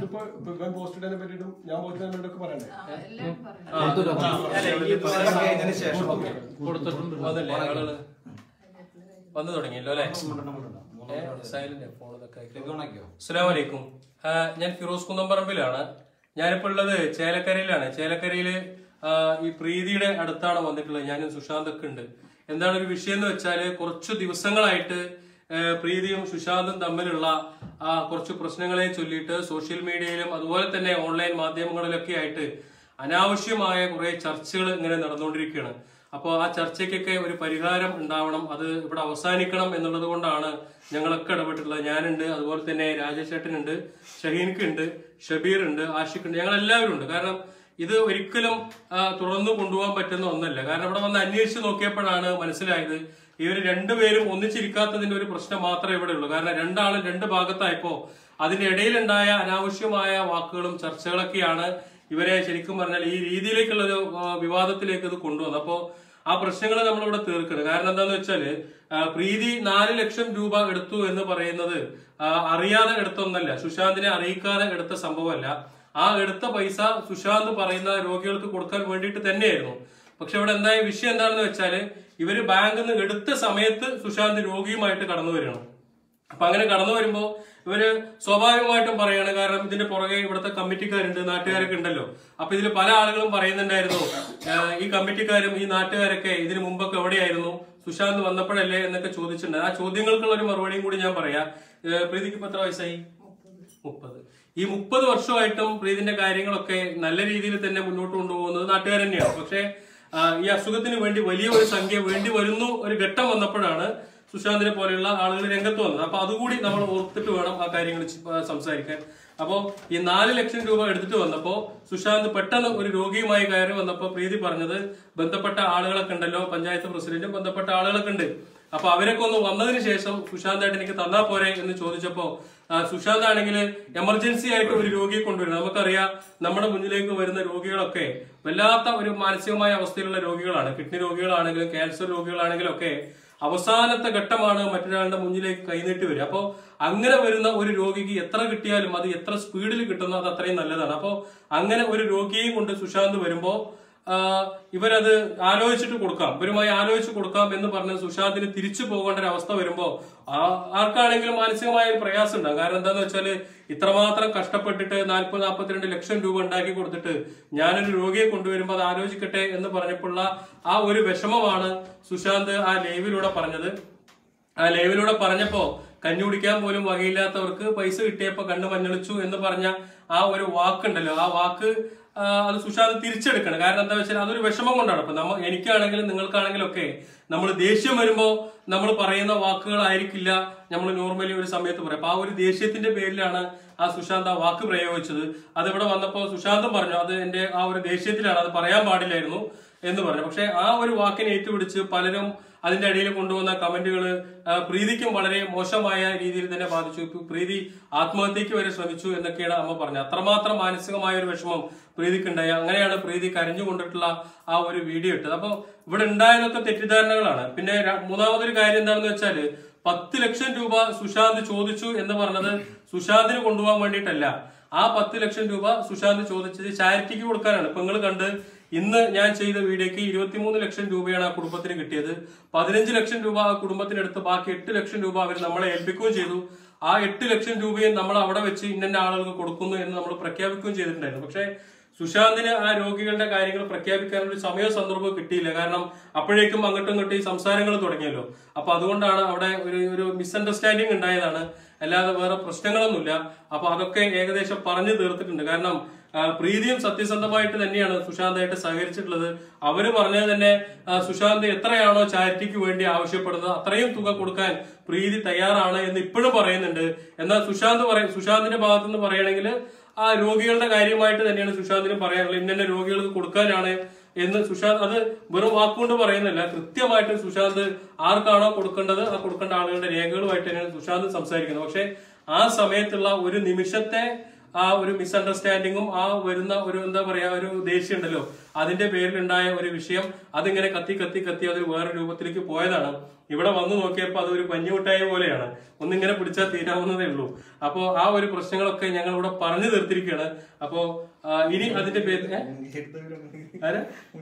ഇപ്പൊ ഇപ്പൊ ഇവൻ പോസ്റ്റ് ഇടാനെ പറ്റിയിട്ടും ഞാൻ പോസ്റ്റ് ഇടാനെ പറ്റിയൊക്കെ പറയണ്ടേ ഇതിന് ശേഷം കൊടുത്തിട്ടുണ്ട് വന്നില്ലേ ആളുകള് വന്നു തുടങ്ങിയല്ലോ അല്ലെ സൈലന്റ് ഫോൺ ഇതൊക്കെ അസ്സലാമു അലൈക്കും ആ, ഞാൻ ഫിറോസ് കുന്നംപറമ്പിലാണ് ഞാനിപ്പോൾ ഉള്ളത് ചേലക്കരയിലാണ് ചേലക്കരയില് ആ, ഈ പ്രീതിയുടെ അടുത്താണ് വന്നിട്ടുള്ളത് ഞാനും സുശാന്തൊക്കെ ഉണ്ട് എന്താണ് ഒരു വിഷയം എന്ന് വെച്ചാല് കുറച്ചു ദിവസങ്ങളായിട്ട് ആ, പ്രീതിയും സുശാന്തും തമ്മിലുള്ള ആ കുറച്ച് പ്രശ്നങ്ങളെ ചൊല്ലിയിട്ട് സോഷ്യൽ മീഡിയയിലും അതുപോലെ തന്നെ ഓൺലൈൻ മാധ്യമങ്ങളിലൊക്കെ ആയിട്ട് അനാവശ്യമായ കുറെ ചർച്ചകൾ ഇങ്ങനെ നടന്നുകൊണ്ടിരിക്കുകയാണ് അപ്പോൾ ആ ചർച്ചയ്ക്കൊക്കെ ഒരു പരിഹാരം ഉണ്ടാവണം അത് ഇവിടെ അവസാനിക്കണം എന്നുള്ളത് കൊണ്ടാണ് ഞങ്ങളൊക്കെ ഇടപെട്ടിട്ടുള്ളത് ഞാനുണ്ട് അതുപോലെ തന്നെ രാജേഷേട്ടനുണ്ട് ഷഹീൻക്ക് ഉണ്ട് ഷബീർ ഉണ്ട് ആഷിഖ് ഉണ്ട് ഞങ്ങൾ എല്ലാവരും ഉണ്ട് കാരണം ഇത് ഒരിക്കലും ആ, തുടർന്ന് കൊണ്ടുപോകാൻ പറ്റുന്ന ഒന്നല്ല കാരണം ഇവിടെ വന്ന് അന്വേഷിച്ച് നോക്കിയപ്പോഴാണ് മനസ്സിലായത് ഇവർ രണ്ടുപേരും ഒന്നിച്ചിരിക്കാത്തതിന്റെ ഒരു പ്രശ്നം മാത്രമേ ഇവിടെ ഉള്ളൂ കാരണം രണ്ടാളും രണ്ട് ഭാഗത്തായപ്പോ അതിന്റെ ഇടയിലുണ്ടായ അനാവശ്യമായ വാക്കുകളും ചർച്ചകളൊക്കെയാണ് ഇവരെ ശരിക്കും പറഞ്ഞാൽ ഈ രീതിയിലേക്കുള്ള ഒരു ആ, വിവാദത്തിലേക്ക് ഇത് കൊണ്ടുവന്നത് അപ്പോ ആ പ്രശ്നങ്ങൾ നമ്മളിവിടെ തീർക്കണം കാരണം എന്താന്ന് വെച്ചാല് ആ, പ്രീതി നാല് ലക്ഷം രൂപ എടുത്തു എന്ന് പറയുന്നത് ആ, അറിയാതെ എടുത്തൊന്നല്ല സുശാന്തിനെ അറിയിക്കാതെ എടുത്ത സംഭവമല്ല ആ എടുത്ത പൈസ സുശാന്ത് പറയുന്ന രോഗികൾക്ക് കൊടുക്കാൻ വേണ്ടിയിട്ട് തന്നെയായിരുന്നു പക്ഷെ ഇവിടെ എന്തായ വിഷയം എന്താണെന്ന് വെച്ചാല് ഇവര് ബാങ്കിൽ നിന്ന് എടുത്ത സമയത്ത് സുശാന്ത് രോഗിയുമായിട്ട് കടന്നു വരികയാണ് അപ്പൊ അങ്ങനെ കടന്നു വരുമ്പോ ഇവര് സ്വാഭാവികമായിട്ടും പറയാണ് കാരണം ഇതിന്റെ പുറകെ ഇവിടുത്തെ കമ്മിറ്റിക്കാരുണ്ട് നാട്ടുകാരൊക്കെ ഉണ്ടല്ലോ അപ്പൊ ഇതിൽ പല ആളുകളും പറയുന്നുണ്ടായിരുന്നു "ഏഹ്, ഈ കമ്മിറ്റിക്കാരും ഈ നാട്ടുകാരൊക്കെ ഇതിനു മുമ്പൊക്കെ എവിടെയായിരുന്നു സുശാന്ത് വന്നപ്പോഴല്ലേ എന്നൊക്കെ ചോദിച്ചിട്ടുണ്ട് ആ ചോദ്യങ്ങൾക്കുള്ള ഒരു മറുപടിയും കൂടി ഞാൻ പറയാം ഏഹ്, പ്രീതിക്ക് ഇപ്പൊ എത്ര വയസ്സായി മുപ്പത് ഈ മുപ്പത് വർഷമായിട്ടും പ്രീതിന്റെ കാര്യങ്ങളൊക്കെ നല്ല രീതിയിൽ തന്നെ മുന്നോട്ട് കൊണ്ടുപോകുന്നത് നാട്ടുകാർ തന്നെയാണ് പക്ഷേ ആ, ഈ അസുഖത്തിന് വേണ്ടി വലിയ ഒരു സംഖ്യ വേണ്ടി വരുന്നു ഒരു ഘട്ടം വന്നപ്പോഴാണ് സുശാന്തിനെ പോലെയുള്ള ആളുകൾ രംഗത്ത് വന്നത് അപ്പൊ അതുകൂടി നമ്മൾ ഓർത്തിട്ട് വേണം ആ കാര്യങ്ങൾ ചി- ആ, സംസാരിക്കാൻ അപ്പോ ഈ നാല് ലക്ഷം രൂപ എടുത്തിട്ട് വന്നപ്പോ സുശാന്ത് പെട്ടെന്ന് ഒരു രോഗിയുമായി കയറി വന്നപ്പോ പ്രീതി പറഞ്ഞത് ബന്ധപ്പെട്ട ആളുകളൊക്കെ ഉണ്ടല്ലോ പഞ്ചായത്ത് പ്രസിഡന്റും ബന്ധപ്പെട്ട ആളുകളൊക്കെ ഉണ്ട് അപ്പൊ അവരൊക്കെ ഒന്ന് വന്നതിന് ശേഷം സുശാന്ത് ആയിട്ട് എനിക്ക് തന്നാ പോരെ എന്ന് ചോദിച്ചപ്പോ ആ, സുശാന്ത് ആണെങ്കിൽ എമർജൻസി ആയിട്ട് ഒരു രോഗിയെ കൊണ്ടുവരും നമുക്കറിയാം നമ്മുടെ മുന്നിലേക്ക് വരുന്ന രോഗികളൊക്കെ വല്ലാത്ത ഒരു മാനസികമായ അവസ്ഥയിലുള്ള രോഗികളാണ് കിഡ്നി രോഗികളാണെങ്കിലും ക്യാൻസർ രോഗികളാണെങ്കിലും ഒക്കെ അവസാനത്തെ ഘട്ടമാണ് മറ്റൊരാളുടെ മുന്നിലേക്ക് കൈനീട്ടി വരിക അപ്പോൾ അങ്ങനെ വരുന്ന ഒരു രോഗിക്ക് എത്ര കിട്ടിയാലും അത് എത്ര സ്പീഡിൽ കിട്ടുന്നു അത് അത്രയും നല്ലതാണ് അപ്പോൾ അങ്ങനെ ഒരു രോഗിയെയും കൊണ്ട് സുശാന്ത് വരുമ്പോൾ ഇവരത് ആലോചിച്ചിട്ട് കൊടുക്കാം ഇവരുമായി ആലോചിച്ച് കൊടുക്കാം എന്ന് പറഞ്ഞ് സുശാന്തിന് തിരിച്ചു പോകേണ്ട ഒരു അവസ്ഥ വരുമ്പോ ആ- ആർക്കാണെങ്കിലും മാനസികമായ ഒരു പ്രയാസം ഉണ്ടാകും കാരണം എന്താന്ന് വെച്ചാല് ഇത്രമാത്രം കഷ്ടപ്പെട്ടിട്ട് നാൽപ്പത് നാൽപ്പത്തിരണ്ട് ലക്ഷം രൂപ ഉണ്ടാക്കി കൊടുത്തിട്ട് ഞാനൊരു രോഗിയെ കൊണ്ടുവരുമ്പോൾ അത് ആലോചിക്കട്ടെ എന്ന് പറഞ്ഞപ്പോഴുള്ള ആ ഒരു വിഷമമാണ് സുശാന്ത് ആ ലൈവിലൂടെ പറഞ്ഞത് ആ ലൈവിലൂടെ പറഞ്ഞപ്പോ കഞ്ഞി കുടിക്കാൻ പോലും വകയില്ലാത്തവർക്ക് പൈസ കിട്ടിയപ്പോ കണ്ണ് മഞ്ഞളിച്ചു എന്ന് പറഞ്ഞ ആ ഒരു വാക്കുണ്ടല്ലോ ആ വാക്ക് ആ, അത് സുശാന്ത് തിരിച്ചെടുക്കണം കാരണം എന്താ വെച്ചാൽ അതൊരു വിഷമം കൊണ്ടാണ് അപ്പൊ നമ്മ എനിക്കാണെങ്കിലും നിങ്ങൾക്കാണെങ്കിലും ഒക്കെ നമ്മൾ ദേഷ്യം വരുമ്പോ നമ്മൾ പറയുന്ന വാക്കുകളായിരിക്കില്ല നമ്മൾ നോർമലി ഒരു സമയത്ത് പറയാം അപ്പൊ ആ ഒരു ദേഷ്യത്തിന്റെ പേരിലാണ് ആ സുശാന്ത് ആ വാക്ക് പ്രയോഗിച്ചത് അത് ഇവിടെ വന്നപ്പോ സുശാന്തും പറഞ്ഞു അത് എന്റെ ആ ഒരു ദേഷ്യത്തിലാണ് അത് പറയാൻ പാടില്ലായിരുന്നു എന്ന് പറഞ്ഞു പക്ഷെ ആ ഒരു വാക്കിനെ ഏറ്റുപിടിച്ച് പലരും അതിന്റെ ഇടയിൽ കൊണ്ടുവന്ന കമന്റുകൾ പ്രീതിക്കും വളരെ മോശമായ രീതിയിൽ തന്നെ ബാധിച്ചു ഇപ്പൊ പ്രീതി ആത്മഹത്യക്ക് വരെ ശ്രമിച്ചു എന്നൊക്കെയാണ് അമ്മ പറഞ്ഞത് അത്രമാത്രം മാനസികമായ ഒരു വിഷമം പ്രീതിക്കുണ്ടായി അങ്ങനെയാണ് പ്രീതി കരഞ്ഞുകൊണ്ടിട്ടുള്ള ആ ഒരു വീഡിയോ ഇട്ടത് അപ്പൊ ഇവിടെ ഉണ്ടായതൊക്കെ തെറ്റിദ്ധാരണകളാണ് പിന്നെ ര- മൂന്നാമതൊരു കാര്യം എന്താണെന്ന് വെച്ചാല് പത്ത് ലക്ഷം രൂപ സുശാന്ത് ചോദിച്ചു എന്ന് പറഞ്ഞത് സുശാന്തിന് കൊണ്ടുപോകാൻ വേണ്ടിയിട്ടല്ല ആ പത്ത് ലക്ഷം രൂപ സുശാന്ത് ചോദിച്ചത് ചാരിറ്റിക്ക് കൊടുക്കാനാണ് ഇപ്പൊ നിങ്ങൾ കണ്ട് ഇന്ന് ഞാൻ ചെയ്ത വീഡിയോക്ക് ഇരുപത്തിമൂന്ന് ലക്ഷം രൂപയാണ് ആ കുടുംബത്തിന് കിട്ടിയത് പതിനഞ്ച് ലക്ഷം രൂപ ആ കുടുംബത്തിനെടുത്ത് ബാക്കി എട്ട് ലക്ഷം രൂപ അവർ നമ്മളെ ഏൽപ്പിക്കുകയും ചെയ്തു ആ എട്ട് ലക്ഷം രൂപയും നമ്മൾ അവിടെ വെച്ച് ഇന്ന ആളുകൾക്ക് കൊടുക്കുന്നു എന്ന് നമ്മൾ പ്രഖ്യാപിക്കുകയും ചെയ്തിട്ടുണ്ടായിരുന്നു പക്ഷേ സുശാന്തിന് ആ രോഗികളുടെ കാര്യങ്ങൾ പ്രഖ്യാപിക്കാനുള്ള ഒരു സമയ സന്ദർഭം കിട്ടിയില്ല കാരണം അപ്പോഴേക്കും അങ്ങോട്ടും ഇങ്ങോട്ടും ഈ സംസാരങ്ങൾ തുടങ്ങിയല്ലോ അപ്പൊ അതുകൊണ്ടാണ് അവിടെ ഒരു ഒരു മിസ്അണ്ടർസ്റ്റാൻഡിങ് ഉണ്ടായതാണ് അല്ലാതെ വേറെ പ്രശ്നങ്ങളൊന്നുമില്ല അപ്പൊ അതൊക്കെ ഏകദേശം പറഞ്ഞു തീർത്തിട്ടുണ്ട് കാരണം ആ, പ്രീതിയും സത്യസന്ധമായിട്ട് തന്നെയാണ് സുശാന്തായിട്ട് സഹകരിച്ചിട്ടുള്ളത് അവര് പറഞ്ഞത് തന്നെ ആ, സുശാന്ത് എത്രയാണോ ചാരിറ്റിക്ക് വേണ്ടി ആവശ്യപ്പെടുന്നത് അത്രയും തുക കൊടുക്കാൻ പ്രീതി തയ്യാറാണ് എന്ന് ഇപ്പോഴും പറയുന്നുണ്ട് എന്നാൽ സുശാന്ത് പറയും സുശാന്തിന്റെ ഭാഗത്തു നിന്ന് പറയുകയാണെങ്കിൽ ആ രോഗികളുടെ കാര്യമായിട്ട് തന്നെയാണ് സുശാന്തിനും പറയാനുള്ളത് ഇന്ന രോഗികൾക്ക് കൊടുക്കാനാണ് എന്ന് സുശാന്ത് അത് വെറും വാക്കുകൊണ്ട് പറയുന്നില്ല കൃത്യമായിട്ട് സുശാന്ത് ആർക്കാണോ കൊടുക്കേണ്ടത് ആ കൊടുക്കേണ്ട ആളുകളുടെ രേഖകളുമായിട്ട് തന്നെയാണ് സുശാന്ത് സംസാരിക്കുന്നത് പക്ഷെ ആ സമയത്തുള്ള ഒരു നിമിഷത്തെ ആ ഒരു മിസ്അണ്ടർസ്റ്റാൻഡിങ്ങും ആ വരുന്ന ഒരു എന്താ പറയാ ഒരു ദേഷ്യം ഉണ്ടല്ലോ അതിന്റെ പേരിലുണ്ടായ ഒരു വിഷയം അതിങ്ങനെ കത്തി കത്തി കത്തി അത് വേറെ രൂപത്തിലേക്ക് പോയതാണ് ഇവിടെ വന്നു നോക്കിയപ്പോൾ അത് ഒരു പഞ്ഞുമിഠായി പോലെയാണ് ഒന്നിങ്ങനെ പിടിച്ചാൽ തീരാവുന്നതേ ഉള്ളൂ അപ്പോ ആ ഒരു പ്രശ്നങ്ങളൊക്കെ ഞങ്ങൾ ഇവിടെ പറഞ്ഞു തീർത്തിരിക്കുകയാണ് അപ്പോ ആ, ഇനി അതിന്റെ പേരിൽ ഏ? ആരാ?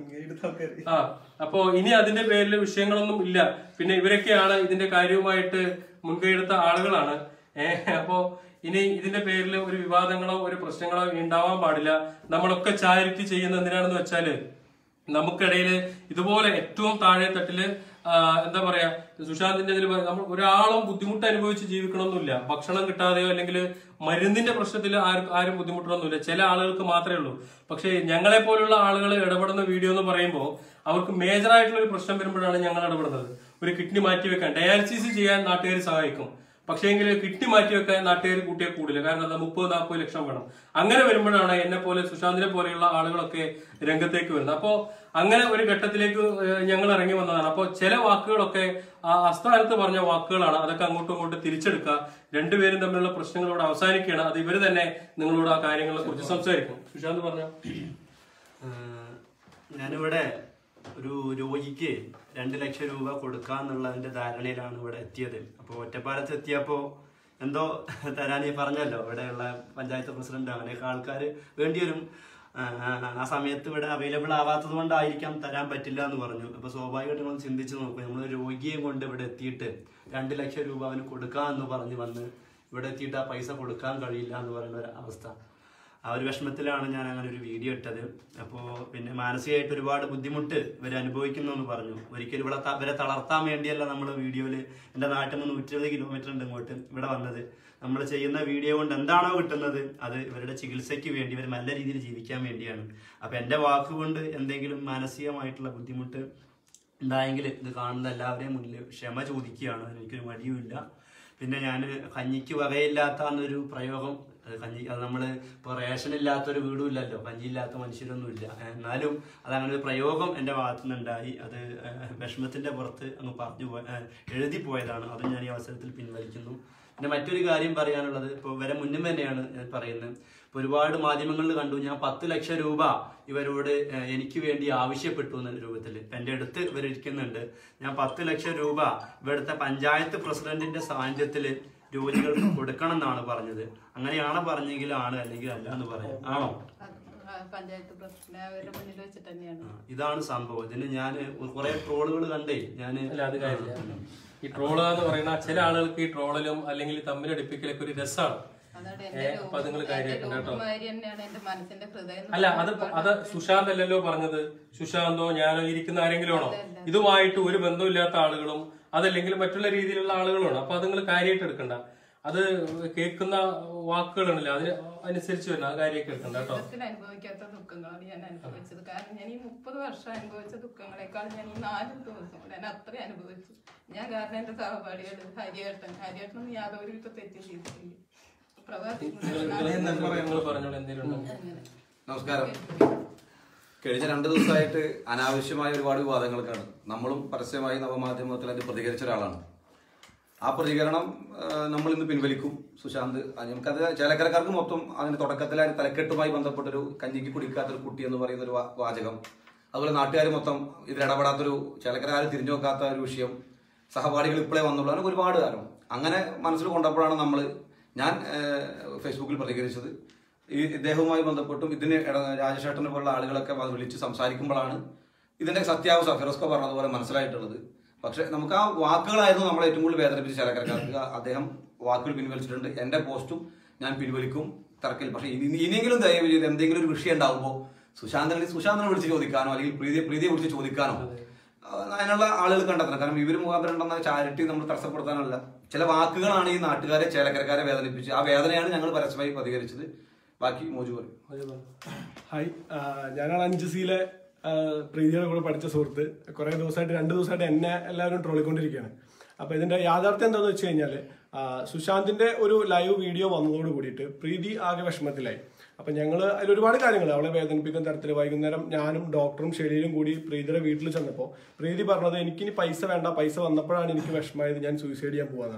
ആ അപ്പോ ഇനി അതിന്റെ പേരിൽ വിഷയങ്ങളൊന്നും ഇല്ല പിന്നെ ഇവരൊക്കെയാണ് ഇതിന്റെ കാര്യവുമായിട്ട് മുൻകൈയെടുത്ത ആളുകളാണ് ഏഹ് അപ്പോ ഇനി ഇതിന്റെ പേരിൽ ഒരു വിവാദങ്ങളോ ഒരു പ്രശ്നങ്ങളോ ഇനി ഉണ്ടാവാൻ പാടില്ല നമ്മളൊക്കെ ചാരിറ്റി ചെയ്യുന്ന എന്തിനാണെന്ന് വെച്ചാല് നമുക്കിടയിൽ ഇതുപോലെ ഏറ്റവും താഴെ തട്ടില് ആ, എന്താ പറയാ സുശാന്തിന്റെ ഇതിൽ നമ്മൾ ഒരാളും ബുദ്ധിമുട്ട് അനുഭവിച്ച് ജീവിക്കണമെന്നില്ല ഭക്ഷണം കിട്ടാതെയോ അല്ലെങ്കിൽ മരുന്നിന്റെ പ്രശ്നത്തിൽ ആരും ആരും ബുദ്ധിമുട്ടണമെന്നില്ല ചില ആളുകൾക്ക് മാത്രമേ ഉള്ളൂ പക്ഷേ ഞങ്ങളെ പോലുള്ള ആളുകൾ ഇടപെടുന്ന വീഡിയോ എന്ന് പറയുമ്പോൾ അവർക്ക് മേജർ ആയിട്ടുള്ള ഒരു പ്രശ്നം വരുമ്പോഴാണ് ഞങ്ങൾ ഇടപെടുന്നത് ഒരു കിഡ്നി മാറ്റി വെക്കാൻ ഡയാലിസിസ് ചെയ്യാൻ നാട്ടുകാർ സഹായിക്കും പക്ഷേ എങ്കിൽ കിഡ്നി മാറ്റി വെക്കാൻ നാട്ടുകാർ കൂട്ടിയെ കൂടില്ല കാരണം എന്താ മുപ്പത് നാൽപ്പത് ലക്ഷം വേണം അങ്ങനെ വരുമ്പോഴാണ് എന്നെ പോലെ സുശാന്തിനെ പോലെയുള്ള ആളുകളൊക്കെ രംഗത്തേക്ക് വരുന്നത് അപ്പോൾ അങ്ങനെ ഒരു ഘട്ടത്തിലേക്ക് ഏഹ്, ഞങ്ങൾ ഇറങ്ങി വന്നതാണ് അപ്പോൾ ചില വാക്കുകളൊക്കെ ആ അസ്ഥാനത്ത് പറഞ്ഞ വാക്കുകളാണ് അതൊക്കെ അങ്ങോട്ടും ഇങ്ങോട്ടും തിരിച്ചെടുക്കുക രണ്ടുപേരും തമ്മിലുള്ള പ്രശ്നങ്ങൾ ഇവിടെ അവസാനിക്കുകയാണ് അത് ഇവര് തന്നെ നിങ്ങളോട് ആ കാര്യങ്ങളെ കുറിച്ച് സംസാരിക്കും സുശാന്ത് പറഞ്ഞോ ആഹ് ഞാനിവിടെ ഒരു രോഗിക്ക് രണ്ട് ലക്ഷം രൂപ കൊടുക്കാന്നുള്ളതിന്റെ ധാരണയിലാണ് ഇവിടെ എത്തിയത് അപ്പോൾ ഒറ്റപ്പാലത്ത് എത്തിയപ്പോൾ എന്തോ തരാൻ ഈ പറഞ്ഞല്ലോ ഇവിടെയുള്ള പഞ്ചായത്ത് പ്രസിഡന്റ് അങ്ങനെയൊക്കെ ആൾക്കാർ വേണ്ടിവരും ആഹ് ആ സമയത്ത് ഇവിടെ അവൈലബിൾ ആവാത്തത് കൊണ്ടായിരിക്കാം തരാൻ പറ്റില്ല എന്ന് പറഞ്ഞു അപ്പോൾ സ്വാഭാവികമായിട്ട് നമ്മൾ ചിന്തിച്ച് നോക്കും നമ്മൾ രോഗിയെ കൊണ്ട് ഇവിടെ എത്തിയിട്ട് രണ്ട് ലക്ഷം രൂപ അവന് കൊടുക്കാമെന്ന് പറഞ്ഞ് വന്ന് ഇവിടെ എത്തിയിട്ട് ആ പൈസ കൊടുക്കാൻ കഴിയില്ല എന്ന് പറയുന്ന ഒരു അവസ്ഥ ആ ഒരു വിഷമത്തിലാണ് ഞാൻ അങ്ങനെ ഒരു വീഡിയോ ഇട്ടത് അപ്പോൾ പിന്നെ മാനസികമായിട്ട് ഒരുപാട് ബുദ്ധിമുട്ട് ഇവർ അനുഭവിക്കുന്നു എന്ന് പറഞ്ഞു ഒരിക്കലും ഇവിടെ ത- ഇവരെ തളർത്താൻ വേണ്ടിയല്ല നമ്മൾ വീഡിയോയിൽ എൻ്റെ നാട്ടിൽ നിന്ന് നൂറ്റി ഇരുപത് കിലോമീറ്റർ ഉണ്ട് ഇങ്ങോട്ട് ഇവിടെ വന്നത് നമ്മൾ ചെയ്യുന്ന വീഡിയോ കൊണ്ട് എന്താണോ കിട്ടുന്നത് അത് ഇവരുടെ ചികിത്സയ്ക്ക് വേണ്ടി ഇവർ നല്ല രീതിയിൽ ജീവിക്കാൻ വേണ്ടിയാണ് അപ്പം എൻ്റെ വാക്കുകൊണ്ട് എന്തെങ്കിലും മാനസികമായിട്ടുള്ള ബുദ്ധിമുട്ട് ഉണ്ടായെങ്കിൽ ഇത് കാണുന്ന എല്ലാവരെയും മുന്നിൽ ക്ഷമ ചോദിക്കുകയാണ് എനിക്കൊരു മടിയുമില്ല പിന്നെ ഞാൻ കഞ്ഞിക്ക് വകയില്ലാത്ത എന്നൊരു പ്രയോഗം അത് കഞ്ഞി അത് നമ്മൾ ഇപ്പോൾ റേഷൻ ഇല്ലാത്തൊരു വീടും ഇല്ലല്ലോ കഞ്ഞിയില്ലാത്ത മനുഷ്യരൊന്നും ഇല്ല എന്നാലും അത് അങ്ങനെ ഒരു പ്രയോഗം എൻ്റെ ഭാഗത്തു നിന്നുണ്ടായി അത് ഏഹ്, വിഷമത്തിന്റെ പുറത്ത് അങ്ങ് പറഞ്ഞു പോയ ഏഹ്, എഴുതി പോയതാണ് അത് ഞാൻ ഈ അവസരത്തിൽ പിൻവലിക്കുന്നു പിന്നെ മറ്റൊരു കാര്യം പറയാനുള്ളത് ഇപ്പോൾ ഇവരെ മുന്നും തന്നെയാണ് ഞാൻ പറയുന്നത് ഇപ്പോൾ ഒരുപാട് മാധ്യമങ്ങളിൽ കണ്ടു ഞാൻ പത്ത് ലക്ഷം രൂപ ഇവരോട് ഏഹ്, എനിക്ക് വേണ്ടി ആവശ്യപ്പെട്ടു എന്ന രൂപത്തിൽ ഇപ്പം എൻ്റെ അടുത്ത് ഇവരിരിക്കുന്നുണ്ട് ഞാൻ പത്ത് ലക്ഷം രൂപ ഇവിടുത്തെ പഞ്ചായത്ത് പ്രസിഡന്റിന്റെ സാന്നിധ്യത്തിൽ രോഗികൾക്ക് കൊടുക്കണം എന്നാണ് പറഞ്ഞത് അങ്ങനെയാണ് പറഞ്ഞെങ്കിൽ ആണ് അല്ലെങ്കിൽ അല്ല എന്ന് പറയാം ആണോ അത് ആ പഞ്ചായത്ത് പ്രസിഡന്റ് അവരുടെ മുന്നിൽ വെച്ചിട്ട് തന്നെയാണ് ആ, ഇതാണ് സംഭവം ഇതിന് ഞാൻ കുറെ ട്രോളുകൾ കണ്ടേ ഞാൻ അല്ല അത് കാര്യമില്ല ഈ ട്രോള് എന്ന് പറയുന്ന ചില ആളുകൾക്ക് ഈ ട്രോളലും അല്ലെങ്കിൽ തമ്മിലടിപ്പിക്കലൊക്കെ ഒരു രസമാണ് അതാണ് ഏ, അപ്പൊ അത് നിങ്ങള് കാര്യമാക്കണം കേട്ടോ. രൂപമാതിരി തന്നെയാണ് എന്റെ മനസ്സിന്റെ ഹൃദയം എന്ന് അല്ല അത് പറഞ്ഞാൽ അത് സുശാന്ത് അല്ലല്ലോ പറഞ്ഞത് സുശാന്തോ ഞാനോ ഇരിക്കുന്ന ആരെങ്കിലും ആണോ ഇതുമായിട്ട് ഒരു ബന്ധമില്ലാത്ത ആളുകളും അതല്ലെങ്കിൽ മറ്റുള്ള രീതിയിലുള്ള ആളുകളുമാണ് അപ്പൊ അത് നിങ്ങൾ കാര്യമായിട്ട് എടുക്കണ്ട അത് കേൾക്കുന്ന വാക്കുകളാണല്ലോ അതിന് അനുസരിച്ച് വരുന്ന ആ കാര്യമൊക്കെ എടുക്കണ്ട കേട്ടോ ജീവിതത്തിൽ അനുഭവിക്കാത്ത ദുഃഖങ്ങളാണ് ഞാൻ അനുഭവിച്ചത് കാരണം ഞാൻ ഈ മുപ്പത് വർഷം അനുഭവിച്ച ദുഃഖങ്ങളെക്കാൾ ഞാൻ ഈ നാല് ദിവസം കൊണ്ട് ഞാൻ അത്രയും അനുഭവിച്ചു ഞാൻ കാരണം എന്റെ സഹപാഠികൾ ഹരിയേട്ടൻ ഹരിയേട്ടനൊന്നും യാതൊരു വിധ തെറ്റും ചെയ്തിട്ടില്ല പ്രവാസി നിങ്ങൾ പറഞ്ഞോളൂ എന്തെങ്കിലും ഉണ്ടോ അങ്ങനെ നമസ്കാരം കഴിഞ്ഞ രണ്ട് ദിവസമായിട്ട് അനാവശ്യമായ ഒരുപാട് വിവാദങ്ങൾക്കാണ് നമ്മളും പരസ്യമായി നവമാധ്യമത്തിൽ അതിന് പ്രതികരിച്ച ഒരാളാണ് ആ പ്രതികരണം ആ, നമ്മൾ ഇന്ന് പിൻവലിക്കും സുശാന്ത് അത് നമുക്കത് ചേലക്കരക്കാർക്ക് മൊത്തം അതിന് തുടക്കത്തിലെ തലക്കെട്ടുമായി ബന്ധപ്പെട്ടൊരു കഞ്ഞിക്ക് കുടിക്കാത്തൊരു കുട്ടി എന്ന് പറയുന്ന ഒരു വാ- വാചകം അതുപോലെ നാട്ടുകാർ മൊത്തം ഇതിൽ ഇടപെടാത്തൊരു ചേലക്കരക്കാർ തിരിഞ്ഞു നോക്കാത്ത ഒരു വിഷയം സഹപാഠികൾ ഇപ്പോഴേ വന്നുള്ളൂ അങ്ങനെ ഒരുപാട് കാലം അങ്ങനെ മനസ്സിൽ കൊണ്ടപ്പോഴാണ് നമ്മൾ ഞാൻ ഏഹ്, ഫേസ്ബുക്കിൽ പ്രതികരിച്ചത് ഈ ഇദ്ദേഹവുമായി ബന്ധപ്പെട്ടും ഇതിന് ഇട- രാജശേഖരനെ പോലുള്ള ആളുകളൊക്കെ അത് വിളിച്ച് സംസാരിക്കുമ്പോഴാണ് ഇതിന്റെ സത്യാവസ്ഥ ഫിറോസ്കോ പറഞ്ഞതുപോലെ മനസ്സിലായിട്ടുള്ളത് പക്ഷെ നമുക്ക് ആ വാക്കുകളായിരുന്നു നമ്മളെ ഏറ്റവും കൂടുതൽ വേദനിപ്പിച്ച ചിലക്കാർക്ക് അദ്ദേഹം വാക്കുകൾ പിൻവലിച്ചിട്ടുണ്ട് എന്റെ പോസ്റ്റും ഞാൻ പിൻവലിക്കും തർക്കിൽ പക്ഷെ ഇനി ഇനിയെങ്കിലും ദയവ് ചെയ്ത് എന്തെങ്കിലും ഒരു വിഷയം ഉണ്ടാകുമ്പോൾ സുശാന്തനെ സുശാന്തനെ വിളിച്ച് ചോദിക്കാനോ അല്ലെങ്കിൽ പ്രീതിയെ പ്രീതിയെ വിളിച്ച് ചോദിക്കാനോ ആ, അതിനുള്ള ആളുകൾ കണ്ടെത്തണം കാരണം ഇവർ മുഖാന്തരം ഉണ്ടെന്ന ചാരിറ്റി നമ്മൾ തടസ്സപ്പെടുത്താനല്ല ചില വാക്കുകളാണ് ഈ നാട്ടുകാരെ ചേലക്കരക്കാരെ വേദനിപ്പിച്ച് ആ വേദനയാണ് ഞങ്ങൾ പരസ്യമായി പ്രതികരിച്ചത് ബാക്കി മോജു പറയും ഹായ് ആ, ഞാനാണ് അഞ്ച് സിയിലെ ആ, പ്രീതിയുടെ കൂടെ പഠിച്ച സുഹൃത്ത് കുറെ ദിവസമായിട്ട് രണ്ട് ദിവസമായിട്ട് എന്നെ എല്ലാവരും ട്രോളിക്കൊണ്ടിരിക്കുകയാണ് അപ്പൊ ഇതിന്റെ യാഥാർത്ഥ്യം എന്താണെന്ന് വെച്ച് കഴിഞ്ഞാല് ആ, സുശാന്തിന്റെ ഒരു ലൈവ് വീഡിയോ വന്നതോട് കൂടിയിട്ട് പ്രീതി ആകെ വിഷമത്തിലായി അപ്പൊ ഞങ്ങൾ അതിൽ ഒരുപാട് കാര്യങ്ങൾ അവളെ വേദനിപ്പിക്കുന്ന തരത്തിൽ വൈകുന്നേരം ഞാനും ഡോക്ടറും ഷെരീലും കൂടി പ്രീതിയുടെ വീട്ടിൽ ചെന്നപ്പോൾ പ്രീതി പറഞ്ഞത് എനിക്കിനി പൈസ വേണ്ട പൈസ വന്നപ്പോഴാണ് എനിക്ക് വിഷമമായത് ഞാൻ സൂയിസൈഡ് ചെയ്യാൻ പോവാന്നാണ്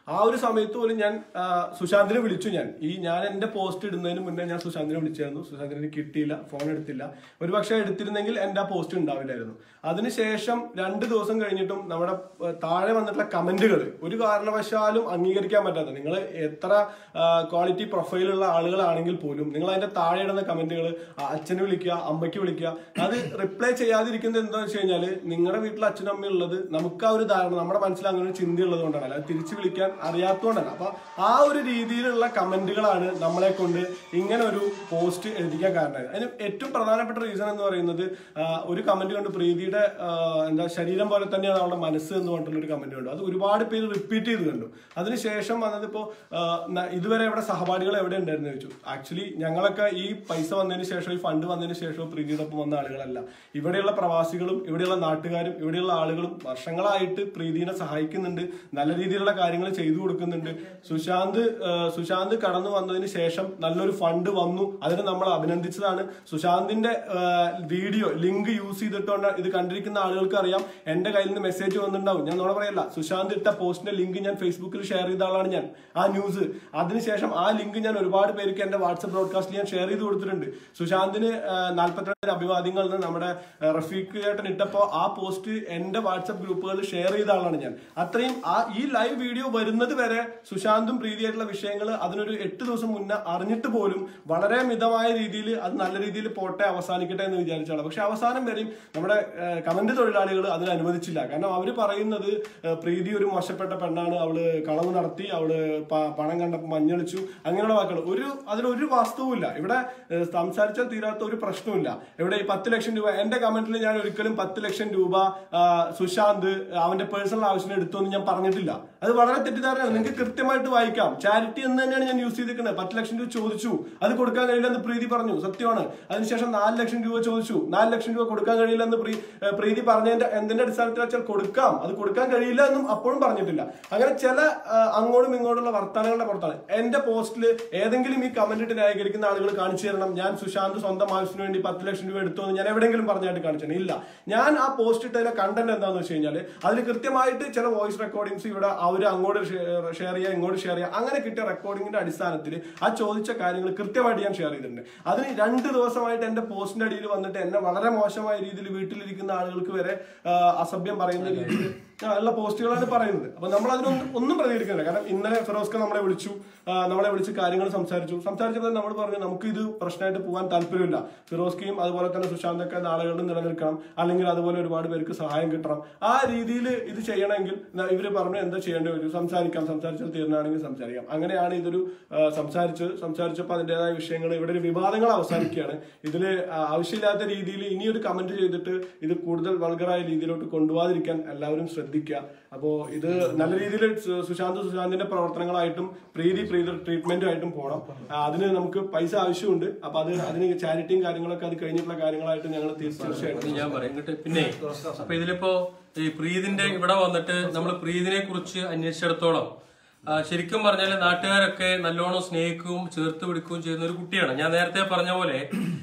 ആ ഒരു സമയത്ത് പോലും ഞാൻ ആ, സുശാന്തിനെ വിളിച്ചു ഞാൻ ഈ ഞാൻ എന്റെ പോസ്റ്റ് ഇടുന്നതിന് മുന്നേ ഞാൻ സുശാന്തിനെ വിളിച്ചായിരുന്നു സുശാന്തിനെ എനിക്ക് കിട്ടിയില്ല ഫോൺ എടുത്തില്ല ഒരു പക്ഷെ എടുത്തിരുന്നെങ്കിൽ എന്റെ ആ പോസ്റ്റ് ഉണ്ടാവില്ലായിരുന്നു അതിനുശേഷം രണ്ട് ദിവസം കഴിഞ്ഞിട്ടും നമ്മുടെ ആ, താഴെ വന്നിട്ടുള്ള കമന്റുകൾ ഒരു കാരണവശാലും അംഗീകരിക്കാൻ പറ്റാത്ത നിങ്ങൾ എത്ര ക്വാളിറ്റി പ്രൊഫൈലുള്ള ആളുകളാണെങ്കിൽ പോലും നിങ്ങൾ അതിന്റെ താഴെ ഇടുന്ന കമന്റുകൾ അച്ഛനെ വിളിക്കുക അമ്മയ്ക്ക് വിളിക്കുക അത് റിപ്ലൈ ചെയ്യാതിരിക്കുന്നത് എന്താണെന്ന് വെച്ച് കഴിഞ്ഞാല് നിങ്ങളുടെ വീട്ടിൽ അച്ഛനും അമ്മയും ഉള്ളത് നമുക്ക് ആ ഒരു ധാരണ നമ്മുടെ മനസ്സിൽ അങ്ങനെ ഒരു ചിന്ത ഉള്ളത് കൊണ്ടാണ് അല്ലാതെ തിരിച്ചു വിളിക്കാൻ അറിയാത്തതുകൊണ്ടല്ല അപ്പൊ ആ ഒരു രീതിയിലുള്ള കമന്റുകളാണ് നമ്മളെ കൊണ്ട് ഇങ്ങനെ ഒരു പോസ്റ്റ് എഴുതിക്കാൻ കാരണമായത് അതിന് ഏറ്റവും പ്രധാനപ്പെട്ട റീസൺ എന്ന് പറയുന്നത് ആ, ഒരു കമന്റ് കൊണ്ട് പ്രീതിയുടെ ആ, എന്താ ശരീരം പോലെ തന്നെയാണ് അവളുടെ മനസ്സ് എന്ന് പറഞ്ഞിട്ടുള്ള ഒരു കമന്റ് കണ്ടു അത് ഒരുപാട് പേര് റിപ്പീറ്റ് ചെയ്ത് കണ്ടു അതിനുശേഷം വന്നത് ഇപ്പോ ആ, ന- ഇതുവരെ ഇവിടെ സഹപാഠികൾ എവിടെ ഉണ്ടായിരുന്നു ചോദിച്ചു ആക്ച്വലി ഞങ്ങളൊക്കെ ഈ പൈസ വന്നതിന് ശേഷം ഈ ഫണ്ട് വന്നതിന് ശേഷം പ്രീതിയുടെ ഒപ്പം വന്ന ആളുകളല്ല ഇവിടെയുള്ള പ്രവാസികളും ഇവിടെയുള്ള നാട്ടുകാരും ഇവിടെയുള്ള ആളുകളും വർഷങ്ങളായിട്ട് പ്രീതിനെ സഹായിക്കുന്നുണ്ട് നല്ല രീതിയിലുള്ള കാര്യങ്ങൾ ചെയ്തു കൊടുക്കുന്നുണ്ട് സുശാന്ത് ആ, സുശാന്ത് കടന്നു വന്നതിന് ശേഷം നല്ലൊരു ഫണ്ട് വന്നു അതിന് നമ്മൾ അഭിനന്ദിച്ചതാണ് സുശാന്തിന്റെ ആ, വീഡിയോ ലിങ്ക് യൂസ് ചെയ്തിട്ടുണ്ട് ഇത് കണ്ടിരിക്കുന്ന ആളുകൾക്ക് അറിയാം എന്റെ കയ്യിൽ നിന്ന് മെസ്സേജ് വന്നിട്ടുണ്ടാവും ഞാൻ നോടെ പറയല്ല സുശാന്ത് ഇട്ട പോസ്റ്റിന്റെ ലിങ്ക് ഞാൻ ഫേസ്ബുക്കിൽ ഷെയർ ചെയ്ത ആളാണ് ഞാൻ ആ ന്യൂസ് അതിനുശേഷം ആ ലിങ്ക് ഞാൻ ഒരുപാട് പേർക്ക് എന്റെ വാട്സ്ആപ്പ് ബ്രോഡ്കാസ്റ്റിൽ ഞാൻ ഷെയർ ചെയ്ത് കൊടുത്തിട്ടുണ്ട് സുശാന്തിന് നാല്പത്തിരണ്ട് അഭിവാദ്യങ്ങൾ എന്ന് നമ്മുടെ ആ, റഫീഖ് ചേട്ടൻ ഇട്ടപ്പോ ആ പോസ്റ്റ് എന്റെ വാട്സ്ആപ്പ് ഗ്രൂപ്പുകളിൽ ഷെയർ ചെയ്ത ആളാണ് ഞാൻ അത്രയും ആ ഈ ലൈവ് വീഡിയോ വരുന്നത് വരെ സുശാന്തും പ്രീതിയായിട്ടുള്ള വിഷയങ്ങൾ അതിനൊരു എട്ട് ദിവസം മുന്നേ അറിഞ്ഞിട്ട് പോലും വളരെ മിതമായ രീതിയിൽ അത് നല്ല രീതിയിൽ പോട്ടെ അവസാനിക്കട്ടെ എന്ന് വിചാരിച്ചാണ് പക്ഷെ അവസാനം വരെയും നമ്മുടെ കമന്റ് തൊഴിലാളികൾ അതിന് അനുവദിച്ചില്ല കാരണം അവർ പറയുന്നത് ആ, പ്രീതി ഒരു മോശപ്പെട്ട പെണ്ണാണ് അവള് കളവ് നടത്തി അവള് പ- പണം കണ്ടപ്പോൾ മഞ്ഞളിച്ചു അങ്ങനെയുള്ള വാക്കുകൾ ഒരു അതിലൊരു വാസ്തവുമില്ല ഇവിടെ ഏഹ്, സംസാരിച്ചാൽ തീരാത്ത ഒരു പ്രശ്നവുമില്ല ഇവിടെ ഈ പത്ത് ലക്ഷം രൂപ എന്റെ കമന്റിൽ ഞാൻ ഒരിക്കലും പത്ത് ലക്ഷം രൂപ ആ, സുശാന്ത് അവന്റെ പേഴ്സണൽ ആവശ്യത്തിന് എടുത്തു എന്ന് ഞാൻ പറഞ്ഞിട്ടില്ല അത് വളരെ തെറ്റിദ്ധാരണയാണ് നിങ്ങൾക്ക് കൃത്യമായിട്ട് വായിക്കാം ചാരിറ്റി എന്ന് തന്നെയാണ് ഞാൻ യൂസ് ചെയ്തിരിക്കുന്നത് പത്ത് ലക്ഷം രൂപ ചോദിച്ചു അത് കൊടുക്കാൻ കഴിയില്ലെന്ന് പ്രീതി പറഞ്ഞു സത്യമാണ് അതിനുശേഷം നാല് ലക്ഷം രൂപ ചോദിച്ചു നാല് ലക്ഷം രൂപ കൊടുക്കാൻ കഴിയില്ലെന്ന് പ്രീ- ഏഹ് പ്രീതി പറഞ്ഞതിന്റെ എന്തിന്റെ അടിസ്ഥാനത്തിൽ വെച്ചാൽ കൊടുക്കാം അത് കൊടുക്കാൻ കഴിയില്ല എന്നും അപ്പോഴും പറഞ്ഞിട്ടില്ല അങ്ങനെ ചില ആ, അങ്ങോട്ടും ഇങ്ങോട്ടുള്ള വർത്തമാനങ്ങളുടെ പുറത്താണ് എന്റെ പോസ്റ്റിൽ ഏതെങ്കിലും ഈ കമന്റ് ഇട്ട് ന്യായീകരിക്കുന്ന ആളുകൾ കാണിച്ചു തരണം ഞാൻ സുശാന്ത് സ്വന്തം ആവശ്യത്തിന് വേണ്ടി പത്ത് ലക്ഷം രൂപ എടുത്തു എന്ന് ഞാൻ എവിടെയെങ്കിലും പറഞ്ഞായിട്ട് കാണിച്ചു ഇല്ല ഞാൻ ആ പോസ്റ്റ് ഇട്ടതിലെ കണ്ടന്റ് എന്താണെന്ന് വെച്ച് കഴിഞ്ഞാൽ അതിൽ കൃത്യമായിട്ട് ചില വോയിസ് റെക്കോർഡിങ്സ് ഇവിടെ അവർ അങ്ങോട്ട് ഷെയർ ചെയ്യുക ഇങ്ങോട്ട് ഷെയർ ചെയ്യുക അങ്ങനെ കിട്ടിയ റെക്കോർഡിങ്ങിന്റെ അടിസ്ഥാനത്തിൽ ആ ചോദിച്ച കാര്യങ്ങൾ കൃത്യമായിട്ട് ഞാൻ ഷെയർ ചെയ്തിട്ടുണ്ട് അതിന് രണ്ട് ദിവസമായിട്ട് എന്റെ പോസ്റ്റിന്റെ അടിയിൽ വന്നിട്ട് എന്നെ വളരെ മോശമായ രീതിയിൽ വീട്ടിലിരിക്കുന്ന ആളുകൾക്ക് വരെ ആ, അസഭ്യം പറയുന്ന രീതിയിൽ ആ, ഉള്ള പോസ്റ്റുകളാണ് പറയുന്നത് അപ്പൊ നമ്മൾ അതിനൊന്നും ഒന്നും പ്രതികരിക്കുന്നില്ല കാരണം ഇന്നലെ ഫിറോസ്ക നമ്മളെ വിളിച്ചു ആ, നമ്മളെ വിളിച്ച് കാര്യങ്ങൾ സംസാരിച്ചു സംസാരിച്ചപ്പോൾ നമ്മൾ പറഞ്ഞു നമുക്ക് ഇത് പ്രശ്നമായിട്ട് പോകാൻ താല്പര്യമില്ല ഫിറോസ്കയും അതുപോലെ തന്നെ സുശാന്തൊക്കെ നാളുകളിൽ നിലനിൽക്കണം അല്ലെങ്കിൽ അതുപോലെ ഒരുപാട് പേർക്ക് സഹായം കിട്ടണം ആ രീതിയിൽ ഇത് ചെയ്യണമെങ്കിൽ ന- ഇവര് പറഞ്ഞു എന്താ ചെയ്യേണ്ടി വരും സംസാരിക്കാം സംസാരിച്ചാൽ തീർന്നാണെങ്കിൽ സംസാരിക്കാം അങ്ങനെയാണ് ഇതൊരു ആ, സംസാരിച്ച് സംസാരിച്ചപ്പോൾ അതിൻ്റെതായ വിഷയങ്ങൾ ഇവിടെ ഒരു വിവാദങ്ങൾ അവസാനിക്കുകയാണ് ഇതിൽ ആവശ്യമില്ലാത്ത രീതിയിൽ ഇനിയൊരു കമന്റ് ചെയ്തിട്ട് ഇത് കൂടുതൽ വൾഗറായ രീതിയിലോട്ട് കൊണ്ടുപോകാതിരിക്കാൻ എല്ലാവരും ശ്രദ്ധിക്കുക അപ്പോ ഇത് നല്ല രീതിയിൽ സു- സുശാന്ത് സുശാന്തിന്റെ പ്രവർത്തനങ്ങളായിട്ടും പ്രീതി പ്രീതി ട്രീറ്റ്മെന്റുമായിട്ടും പോകണം ആ, അതിന് നമുക്ക് പൈസ ആവശ്യമുണ്ട് അപ്പൊ അത് അതിന് ചാരിറ്റിയും കാര്യങ്ങളൊക്കെ അത് കഴിഞ്ഞിട്ടുള്ള കാര്യങ്ങളായിട്ട് ഞങ്ങൾ തീർച്ചയായിട്ടും അത് ഞാൻ പറയാം ഇങ്ങോട്ട് പിന്നെ അപ്പൊ ഇതിലിപ്പോ ഈ പ്രീതിന്റെ ഇവിടെ വന്നിട്ട് നമ്മൾ പ്രീതിനെ കുറിച്ച് അന്വേഷിച്ചിടത്തോളം ആ, ശരിക്കും പറഞ്ഞാൽ നാട്ടുകാരൊക്കെ നല്ലോണം സ്നേഹിക്കുകയും ചേർത്ത് പിടിക്കുകയും ചെയ്യുന്ന ഒരു കുട്ടിയാണ് ഞാൻ നേരത്തെ പറഞ്ഞ പോലെ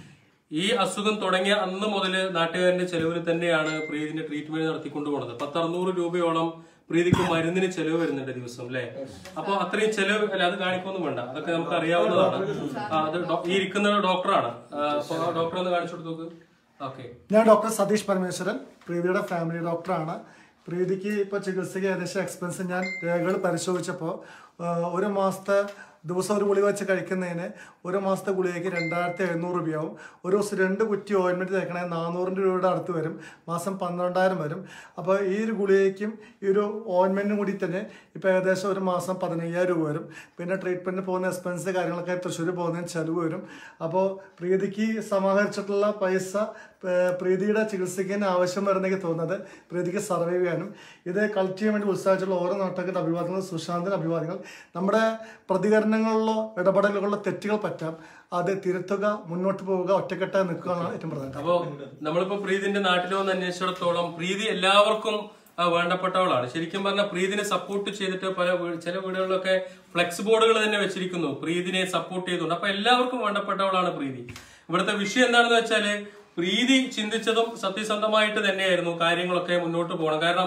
ഈ അസുഖം തുടങ്ങിയ അന്ന് മുതൽ നാട്ടുകാരന്റെ ചെലവിൽ തന്നെയാണ് പ്രീതിന്റെ ട്രീറ്റ്മെന്റ് നടത്തിക്കൊണ്ടു പോകുന്നത് പത്ത് അറുന്നൂറ് രൂപയോളം പ്രീതിക്ക് മരുന്നിന് ചെലവ് വരുന്നുണ്ട് ദിവസം അല്ലെ അപ്പൊ അത്രയും ചെലവ് അല്ല അത് കാണിക്കൊന്നും വേണ്ട അതൊക്കെ നമുക്ക് അറിയാവുന്നതാണ് ആ, അത് ഡോ- ഈ ഇരിക്കുന്നത് ഡോക്ടറാണ് ഡോക്ടറെ ഒന്ന് കാണിച്ചു കൊടുത്തു ഓക്കെ ഞാൻ ഡോക്ടർ സതീഷ് പരമേശ്വരൻ പ്രീതിയുടെ ഫാമിലി ഡോക്ടറാണ് പ്രീതിക്ക് ഇപ്പോൾ ചികിത്സയ്ക്ക് ഏകദേശം എക്സ്പെൻസ് ഞാൻ രേഖകൾ പരിശോധിച്ചപ്പോൾ ഒരു മാസത്തെ ദിവസം ഒരു ഗുളിക വെച്ച് കഴിക്കുന്നതിന് ഒരു മാസത്തെ ഗുളികയ്ക്ക് രണ്ടായിരത്തി എഴുന്നൂറ് രൂപയാവും ഒരു ദിവസം രണ്ട് കുറ്റി ഓയിൻമെൻറ്റ് തേക്കണമെങ്കിൽ നാനൂറിൻ്റെ രൂപയുടെ അടുത്ത് വരും മാസം പന്ത്രണ്ടായിരം വരും അപ്പോൾ ഈ ഒരു ഗുളികയ്ക്കും ഈ ഒരു ഓയിൻമെൻറ്റും കൂടി തന്നെ ഇപ്പോൾ ഏകദേശം ഒരു മാസം പതിനയ്യായിരം രൂപ വരും പിന്നെ ട്രീറ്റ്മെൻറ്റിന് പോകുന്ന എക്സ്പെൻസ് കാര്യങ്ങളൊക്കെ തൃശ്ശൂർ പോകുന്നതിന് ചിലവ് വരും അപ്പോൾ പ്രീതിക്ക് സമാഹരിച്ചിട്ടുള്ള പൈസ ഏഹ്, പ്രീതിയുടെ ചികിത്സയ്ക്ക് തന്നെ ആവശ്യം വരുന്നെങ്കിൽ തോന്നുന്നത് പ്രീതിക്ക് സർവൈവ് ചെയ്യാനും ഇത് കളക്ട് ചെയ്യാൻ വേണ്ടി ഉത്സാഹിച്ചുള്ള ഓരോ നാട്ടുകാരുടെ അഭിവാദ്യങ്ങൾ സുശാന്തിന്റെ അഭിവാദ്യങ്ങൾ നമ്മുടെ പ്രതികരണങ്ങളിലോ ഇടപെടലുകളിലോ തെറ്റുകൾ പറ്റാം അത് തിരുത്തുക മുന്നോട്ട് പോവുക ഒറ്റക്കെട്ടായി നിൽക്കുക എന്നാണ് ഏറ്റവും പ്രധാനം അപ്പോ നമ്മളിപ്പോ പ്രീതിന്റെ നാട്ടിൽ വന്ന് അന്വേഷിച്ചിടത്തോളം പ്രീതി എല്ലാവർക്കും ആ, വേണ്ടപ്പെട്ടവളാണ് ശരിക്കും പറഞ്ഞാൽ പ്രീതിനെ സപ്പോർട്ട് ചെയ്തിട്ട് പല വീ- ചില വീടുകളിലൊക്കെ ഫ്ലെക്സ് ബോർഡുകൾ തന്നെ വെച്ചിരിക്കുന്നു പ്രീതിനെ സപ്പോർട്ട് ചെയ്തുകൊണ്ട് അപ്പൊ എല്ലാവർക്കും വേണ്ടപ്പെട്ടവളാണ് പ്രീതി ഇവിടുത്തെ വിഷയം എന്താണെന്ന് വെച്ചാല് പ്രീതി ചിന്തിച്ചതും സത്യസന്ധമായിട്ട് തന്നെയായിരുന്നു കാര്യങ്ങളൊക്കെ മുന്നോട്ട് പോകണം കാരണം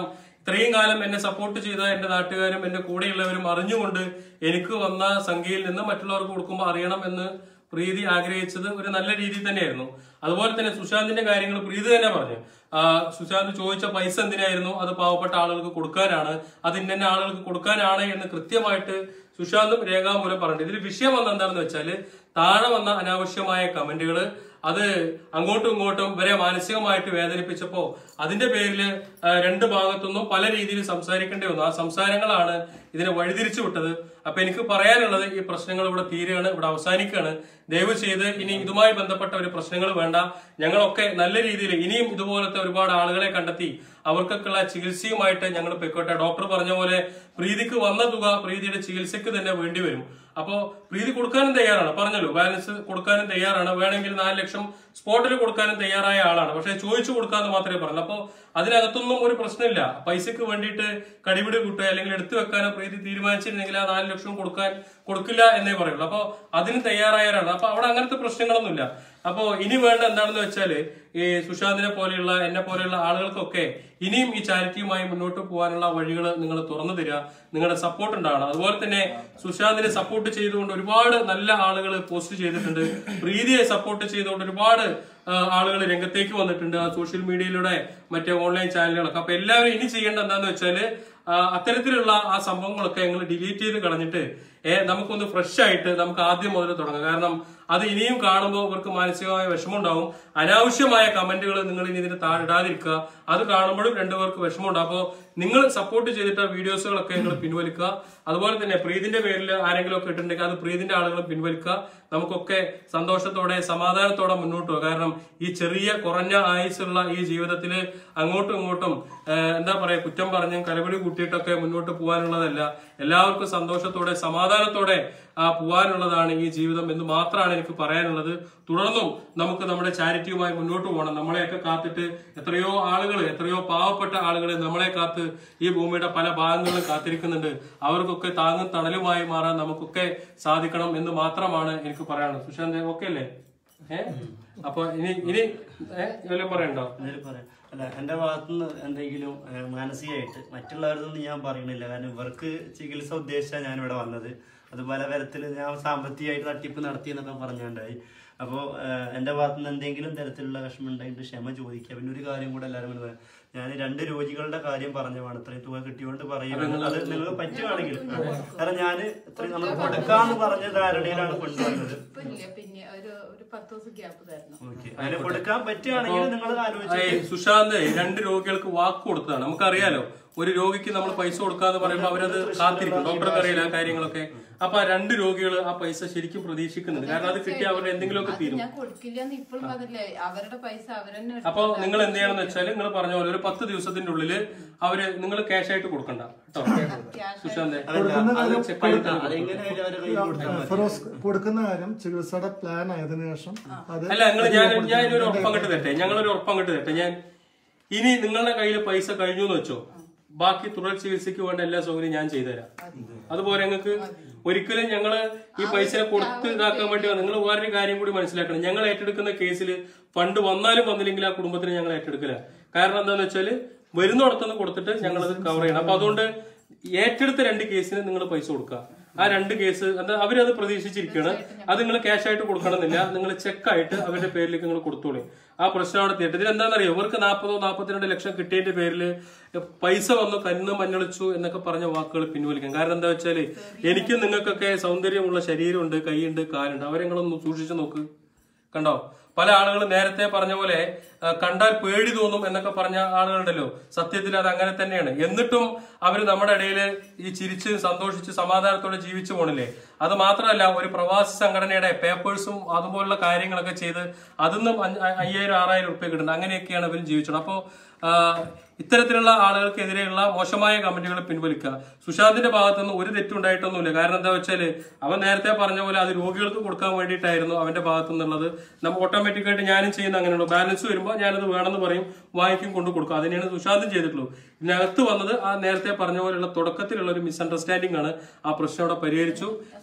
ഇത്രയും കാലം എന്നെ സപ്പോർട്ട് ചെയ്ത എന്റെ നാട്ടുകാരും എന്റെ കൂടെയുള്ളവരും അറിഞ്ഞുകൊണ്ട് എനിക്ക് വന്ന സംഖ്യയിൽ നിന്ന് മറ്റുള്ളവർക്ക് കൊടുക്കുമ്പോൾ അറിയണം എന്ന് പ്രീതി ആഗ്രഹിച്ചത് ഒരു നല്ല രീതിയിൽ തന്നെയായിരുന്നു അതുപോലെ തന്നെ സുശാന്തിന്റെ കാര്യങ്ങൾ പ്രീതി തന്നെ പറഞ്ഞു ആ, സുശാന്ത് ചോദിച്ച പൈസ എന്തിനായിരുന്നു അത് പാവപ്പെട്ട ആളുകൾക്ക് കൊടുക്കാനാണ് അത് ഇന്ന ആളുകൾക്ക് കൊടുക്കാനാണ് എന്ന് കൃത്യമായിട്ട് സുശാന്തും രേഖാമൂലം പറഞ്ഞിട്ട് ഇതിൽ വിഷയം വന്ന എന്താണെന്ന് വെച്ചാല് താഴെ വന്ന അനാവശ്യമായ കമന്റുകൾ അത് അങ്ങോട്ടും ഇങ്ങോട്ടും വരെ മാനസികമായിട്ട് വേദനിപ്പിച്ചപ്പോ അതിന്റെ പേരിൽ രണ്ട് ഭാഗത്തുനിന്നും പല രീതിയിൽ സംസാരിക്കേണ്ടി വന്നു ആ സംസാരങ്ങളാണ് ഇതിനെ വഴിതിരിച്ചു വിട്ടത് അപ്പൊ എനിക്ക് പറയാനുള്ളത് ഈ പ്രശ്നങ്ങൾ ഇവിടെ തീരുകയാണ് ഇവിടെ അവസാനിക്കുകയാണ് ദയവ് ചെയ്ത് ഇനി ഇതുമായി ബന്ധപ്പെട്ട ഒരു പ്രശ്നങ്ങൾ വേണ്ട ഞങ്ങളൊക്കെ നല്ല രീതിയിൽ ഇനിയും ഇതുപോലത്തെ ഒരുപാട് ആളുകളെ കണ്ടെത്തി അവർക്കൊക്കെയുള്ള ചികിത്സയുമായിട്ട് ഞങ്ങൾ പൊയ്ക്കോട്ടെ ഡോക്ടർ പറഞ്ഞ പോലെ പ്രീതിക്ക് വന്ന തുക പ്രീതിയുടെ ചികിത്സയ്ക്ക് തന്നെ വേണ്ടി വരും അപ്പോ പ്രീതി കൊടുക്കാനും തയ്യാറാണ് പറഞ്ഞല്ലോ ബാലൻസ് കൊടുക്കാനും തയ്യാറാണ് വേണമെങ്കിൽ നാല് ലക്ഷം സ്പോട്ടിൽ കൊടുക്കാനും തയ്യാറായ ആളാണ് പക്ഷെ ചോദിച്ചു കൊടുക്കാന്ന് മാത്രമേ പറഞ്ഞു അപ്പോ അതിനകത്തൊന്നും ഒരു പ്രശ്നമില്ല പൈസക്ക് വേണ്ടിയിട്ട് കടിപിടി കൂട്ടുക അല്ലെങ്കിൽ എടുത്തു വെക്കാനോ പ്രീതി തീരുമാനിച്ചിരുന്നെങ്കിൽ ആ നാല് ലക്ഷം കൊടുക്കാൻ കൊടുക്കില്ല എന്നേ പറയുള്ളൂ അപ്പോ അതിന് തയ്യാറായവരാണ് അപ്പൊ അവിടെ അങ്ങനത്തെ പ്രശ്നങ്ങളൊന്നുമില്ല അപ്പോ ഇനി വേണ്ട എന്താണെന്ന് വെച്ചാല് ഈ സുശാന്തിനെ പോലെയുള്ള എന്നെ പോലെയുള്ള ആളുകൾക്കൊക്കെ ഇനിയും ഈ ചാരിറ്റിയുമായി മുന്നോട്ട് പോകാനുള്ള വഴികൾ നിങ്ങൾ തുറന്നു തരിക നിങ്ങളുടെ സപ്പോർട്ട് ഉണ്ടാവണം അതുപോലെ തന്നെ സുശാന്തിനെ സപ്പോർട്ട് ചെയ്തുകൊണ്ട് ഒരുപാട് നല്ല ആളുകൾ പോസ്റ്റ് ചെയ്തിട്ടുണ്ട് പ്രീതിയെ സപ്പോർട്ട് ചെയ്തുകൊണ്ട് ഒരുപാട് ആളുകൾ രംഗത്തേക്ക് വന്നിട്ടുണ്ട് ആ സോഷ്യൽ മീഡിയയിലൂടെ മറ്റേ ഓൺലൈൻ ചാനലുകളൊക്കെ അപ്പൊ എല്ലാവരും ഇനി ചെയ്യേണ്ട എന്താന്ന് വെച്ചാല് ആ, അത്തരത്തിലുള്ള ആ സംഭവങ്ങളൊക്കെ ഞങ്ങൾ ഡിലീറ്റ് ചെയ്ത് കളഞ്ഞിട്ട് ഏ നമുക്കൊന്ന് ഫ്രഷ് ആയിട്ട് നമുക്ക് ആദ്യം മുതൽ തുടങ്ങാം കാരണം അത് ഇനിയും കാണുമ്പോൾ ഇവർക്ക് മാനസികമായ വിഷമം ഉണ്ടാവും അനാവശ്യമായ കമന്റുകൾ നിങ്ങൾ ഇനി ഇതിന് താഴെ ഇടാതിരിക്കുക അത് കാണുമ്പോഴും രണ്ടുപേർക്ക് വിഷമം ഉണ്ടാവും അപ്പോൾ നിങ്ങൾ സപ്പോർട്ട് ചെയ്തിട്ട് വീഡിയോസുകളൊക്കെ നിങ്ങൾ പിൻവലിക്കുക അതുപോലെ തന്നെ പ്രീതിന്റെ പേരിൽ ആരെങ്കിലും ഒക്കെ ഇട്ടിട്ടുണ്ടെങ്കിൽ അത് പ്രീതിന്റെ ആളുകൾ പിൻവലിക്കുക നമുക്കൊക്കെ സന്തോഷത്തോടെ സമാധാനത്തോടെ മുന്നോട്ട് പോകാം കാരണം ഈ ചെറിയ കുറഞ്ഞ ആയുസ്സുള്ള ഈ ജീവിതത്തിൽ അങ്ങോട്ടും ഇങ്ങോട്ടും ആ, എന്താ പറയാ കുറ്റം പറഞ്ഞും കലപിടി കൂട്ടിയിട്ടൊക്കെ മുന്നോട്ട് പോകാനുള്ളതല്ല എല്ലാവർക്കും സന്തോഷത്തോടെ സമാധാനത്തോടെ ആ പോകാനുള്ളതാണ് ഈ ജീവിതം എന്ന് മാത്രമാണ് എനിക്ക് പറയാനുള്ളത് തുടർന്നും നമുക്ക് നമ്മുടെ ചാരിറ്റിയുമായി മുന്നോട്ട് പോകണം നമ്മളെയൊക്കെ കാത്തിട്ട് എത്രയോ ആളുകൾ എത്രയോ പാവപ്പെട്ട ആളുകൾ നമ്മളെ കാത്ത് ഈ ഭൂമിയുടെ പല ഭാഗങ്ങളിലും കാത്തിരിക്കുന്നുണ്ട് അവർക്കൊക്കെ താങ്ങും തണലുമായി മാറാൻ നമുക്കൊക്കെ സാധിക്കണം എന്ന് മാത്രമാണ് എനിക്ക് പറയാനുള്ളത് സുശാന്ത് ഓക്കെ അല്ലേ ഏഹ് അപ്പൊ ഇനി ഇനി ഏഹ് വല്ലതും പറയണ്ടോ എന്തെങ്കിലും പറയാം അല്ല എന്റെ ഭാഗത്തുനിന്ന് എന്തെങ്കിലും ഏഹ്, മാനസികമായിട്ട് മറ്റുള്ളവരതൊന്നും ഞാൻ പറയണില്ല കാരണം ഇവർക്ക് ചികിത്സ ഉദ്ദേശിച്ചാണ് ഞാൻ ഇവിടെ വന്നത് അത് പല തരത്തിൽ ഞാൻ സാമ്പത്തികമായിട്ട് തട്ടിപ്പ് നടത്തി എന്നൊക്കെ പറഞ്ഞുണ്ടായി അപ്പോൾ എന്റെ ഭാഗത്തുനിന്ന് എന്തെങ്കിലും തരത്തിലുള്ള വിഷമം ഉണ്ടായിട്ട് ക്ഷമ ചോദിക്കുക പിന്നെ ഒരു കാര്യം കൂടെ എല്ലാവരും കൂടെ പറയാം. ഞാൻ രണ്ട് രോഗികളുടെ കാര്യം പറഞ്ഞതാണ് ഇത്രയും തുക കിട്ടിയോണ്ട് പറയുന്നത് അത് നിങ്ങൾ പറ്റുവാണെങ്കിൽ കാരണം ഞാൻ ഇത്രയും നമ്മൾ കൊടുക്കാന്ന് പറഞ്ഞ ധാരണയിലാണ് കൊണ്ടുവന്നത് ഇപ്പൊ ഇല്ല പിന്നെ ഒരു ഒരു പത്ത് ദിവസം ഗ്യാപ്പ് തരണം ഓക്കെ അങ്ങനെ കൊടുക്കാൻ പറ്റുകയാണെങ്കിൽ നിങ്ങൾ ആലോചിച്ച് ഏയ് സുശാന്ത് രണ്ട് രോഗികൾക്ക് വാക്ക് കൊടുത്തതാണ് നമുക്കറിയാലോ ഒരു രോഗിക്ക് നമ്മൾ പൈസ കൊടുക്കാന്ന് പറയുമ്പോൾ അവരത് കാത്തിരിക്കും ഡോക്ടർക്ക് അറിയില്ല ആ കാര്യങ്ങളൊക്കെ അപ്പൊ ആ രണ്ട് രോഗികൾ ആ പൈസ ശരിക്കും പ്രതീക്ഷിക്കുന്നുണ്ട് കാരണം അത് കിട്ടിയ അവരുടെ എന്തെങ്കിലുമൊക്കെ അത് തീരും ഞാൻ കൊടുക്കില്ല എന്ന് ഇപ്പോഴും അതല്ലേ അവരുടെ പൈസ അവരെന്നെ അപ്പൊ നിങ്ങൾ എന്ത് ചെയ്യണമെന്ന് വെച്ചാൽ നിങ്ങൾ പറഞ്ഞ പോലെ ഒരു പത്ത് ദിവസത്തിന്റെ ഉള്ളില് അവര് നിങ്ങൾ ക്യാഷ് ആയിട്ട് കൊടുക്കണ്ട കേട്ടോ സുശാന്ത് അത് ചെക്ക് ചെയ്തിട്ട് അതെങ്ങനെയായാലും അവരുടെ കയ്യിൽ കൊടുത്താൽ മതി. ഫിറോസ് കൊടുക്കുന്ന കാര്യം ചികിത്സയുടെ പ്ലാൻ ആയതിനു ശേഷം അത് അല്ല നിങ്ങൾ ഞാൻ ഞാൻ ഒരു ഉറപ്പം കെട്ട് തരട്ടെ ഞങ്ങളൊരു ഉറപ്പം കെട്ട് തരട്ടെ ഞാൻ ഇനി നിങ്ങളുടെ കയ്യിൽ പൈസ കഴിഞ്ഞു എന്ന് വെച്ചോ ബാക്കി തുടർ ചികിത്സയ്ക്ക് വേണ്ട എല്ലാ സൗകര്യം ഞാൻ ചെയ്തുതരാം അതുപോലെ നിങ്ങൾക്ക് ഒരിക്കലും ഞങ്ങള് ഈ പൈസ കൊടുത്ത് ഇതാക്കാൻ വേണ്ടി നിങ്ങൾ വേറൊരു കാര്യം കൂടി മനസ്സിലാക്കണം ഞങ്ങൾ ഏറ്റെടുക്കുന്ന കേസിൽ ഫണ്ട് വന്നാലും വന്നില്ലെങ്കിൽ ആ കുടുംബത്തിന് ഞങ്ങൾ ഏറ്റെടുക്കില്ല കാരണം എന്താന്ന് വെച്ചാല് വരുന്നിടത്തുനിന്ന് കൊടുത്തിട്ട് ഞങ്ങളത് കവർ ചെയ്യണം അപ്പൊ അതുകൊണ്ട് ഏറ്റെടുത്ത രണ്ട് കേസിന് നിങ്ങൾ പൈസ കൊടുക്കുക ആ രണ്ട് കേസ് എന്താ അവരത് പ്രതീക്ഷിച്ചിരിക്കുകയാണ് അത് നിങ്ങൾ ക്യാഷ് ആയിട്ട് കൊടുക്കണമെന്നില്ല നിങ്ങൾ ചെക്കായിട്ട് അവരുടെ പേരിലേക്ക് നിങ്ങൾ കൊടുത്തോളൂ ആ പ്രശ്നം അവിടെ തീർട്ട് ഇതിൽ എന്താണെന്നറിയോ ഇവർക്ക് നാൽപ്പതോ നാൽപ്പത്തിരണ്ട് ലക്ഷം കിട്ടിയതിന്റെ പേരിൽ പൈസ വന്നു കന്ന് മഞ്ഞളിച്ചു എന്നൊക്കെ പറഞ്ഞ വാക്കുകൾ പിൻവലിക്കും കാരണം എന്താ വെച്ചാല് എനിക്കും നിങ്ങൾക്കൊക്കെ സൗന്ദര്യമുള്ള ശരീരമുണ്ട് കൈയുണ്ട് കാലുണ്ട് അവരെ നിങ്ങളൊന്ന് സൂക്ഷിച്ചു നോക്ക് കണ്ടോ പല ആളുകളും നേരത്തെ പറഞ്ഞ പോലെ ആ, കണ്ടാൽ പേടി തോന്നും എന്നൊക്കെ പറഞ്ഞ ആളുകളുണ്ടല്ലോ സത്യത്തിൽ അത് അങ്ങനെ തന്നെയാണ് എന്നിട്ടും അവർ നമ്മുടെ ഇടയിൽ ഈ ചിരിച്ച് സന്തോഷിച്ച് സമാധാനത്തോടെ ജീവിച്ചു പോണില്ലേ അത് മാത്രമല്ല ഒരു പ്രവാസി സംഘടനയുടെ പേപ്പേഴ്സും അതുപോലുള്ള കാര്യങ്ങളൊക്കെ ചെയ്ത് അതിന്നും അഞ്ച്- അ- അയ്യായിരം ആറായിരം റുപ്യ കിട്ടുന്നത് അങ്ങനെയൊക്കെയാണ് അവർ ജീവിച്ചത് അപ്പോൾ ഇത്തരത്തിലുള്ള ആളുകൾക്കെതിരെയുള്ള മോശമായ കമന്റുകൾ പിൻവലിക്കുക സുശാന്തിന്റെ ഭാഗത്തു നിന്ന് ഒരു തെറ്റുണ്ടായിട്ടൊന്നുമില്ല കാരണം എന്താ വെച്ചാല് അവൻ നേരത്തെ പറഞ്ഞ പോലെ അത് രോഗികൾക്ക് കൊടുക്കാൻ വേണ്ടിയിട്ടായിരുന്നു അവന്റെ ഭാഗത്തു നിന്നുള്ളത് നമ്മൾ ഓട്ടോമാറ്റിക്കായിട്ട് ഞാനും ചെയ്യുന്ന അങ്ങനെയുള്ളൂ ബാലൻസ് വരുമ്പോൾ ഞാനത് വേണമെന്ന് പറയും വാങ്ങിക്കും കൊണ്ട് കൊടുക്കും അതിനെയാണ് സുശാന്തും ചെയ്തിട്ടുള്ളൂ ഇതിനകത്ത് വന്നത് ആ നേരത്തെ പറഞ്ഞ പോലെയുള്ള തുടക്കത്തിലുള്ള ഒരു മിസ്അണ്ടർസ്റ്റാൻഡിംഗ് ആണ് ആ പ്രശ്നം അവിടെ പരിഹരിച്ചു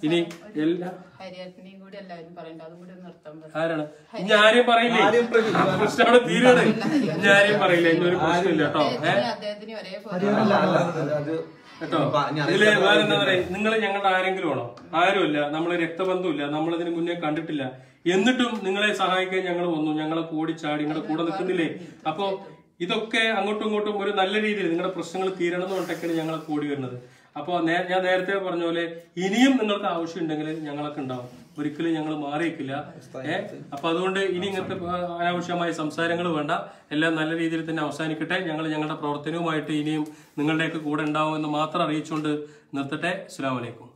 ഇനി എല്ലാ ഹരിയേട്ടനെയും കൂടി എല്ലാവരും പറയണ്ട അതും കൂടി ഒന്ന് നിർത്താൻ പറ ആരാണ് ഇനി ആരെയും പറയില്ലേ ആ പ്രശ്നം അവിടെ തീരുകയാണ് ഇനി ആരെയും പറയില്ല ഇനി ഒരു പ്രശ്നമില്ല കേട്ടോ ഏ അദ്ദേഹത്തിന് അദ്ദേഹത്തിന് ഒരേപോലെ കേട്ടോ ഇതില് വേറെ എന്താ പറയാ നിങ്ങൾ ഞങ്ങളുടെ ആരെങ്കിലും ആണോ ആരുമില്ല നമ്മളെ രക്തബന്ധമില്ല നമ്മളിതിന് മുന്നേ കണ്ടിട്ടില്ല എന്നിട്ടും നിങ്ങളെ സഹായിക്കാൻ ഞങ്ങൾ വന്നു ഞങ്ങളെ കൂടി ചാടി നിങ്ങളുടെ കൂടെ നിൽക്കുന്നില്ലേ അപ്പോ ഇതൊക്കെ അങ്ങോട്ടും ഇങ്ങോട്ടും ഒരു നല്ല രീതിയിൽ നിങ്ങളുടെ പ്രശ്നങ്ങൾ തീരണം എന്ന് പറഞ്ഞിട്ടൊക്കെയാണ് ഞങ്ങളെ കൂടി വരുന്നത് അപ്പൊ നേ- ഞാൻ നേരത്തെ പറഞ്ഞ പോലെ ഇനിയും നിങ്ങൾക്ക് ആവശ്യം ഉണ്ടെങ്കിൽ ഞങ്ങളൊക്കെ ഉണ്ടാവും ഒരിക്കലും ഞങ്ങൾ മാറിയിക്കില്ല ഏഹ് അപ്പൊ അതുകൊണ്ട് ഇനി ഇങ്ങനത്തെ ആ, അനാവശ്യമായ സംസാരങ്ങൾ വേണ്ട എല്ലാം നല്ല രീതിയിൽ തന്നെ അവസാനിക്കട്ടെ ഞങ്ങൾ ഞങ്ങളുടെ പ്രവർത്തനവുമായിട്ട് ഇനിയും നിങ്ങളുടെയൊക്കെ കൂടെ ഉണ്ടാവുമെന്ന് മാത്രം അറിയിച്ചുകൊണ്ട് നിർത്തട്ടെ അസ്സാം വലൈക്കും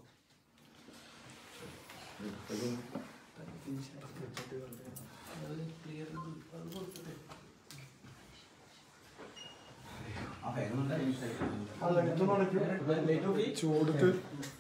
ചൂടത്ത്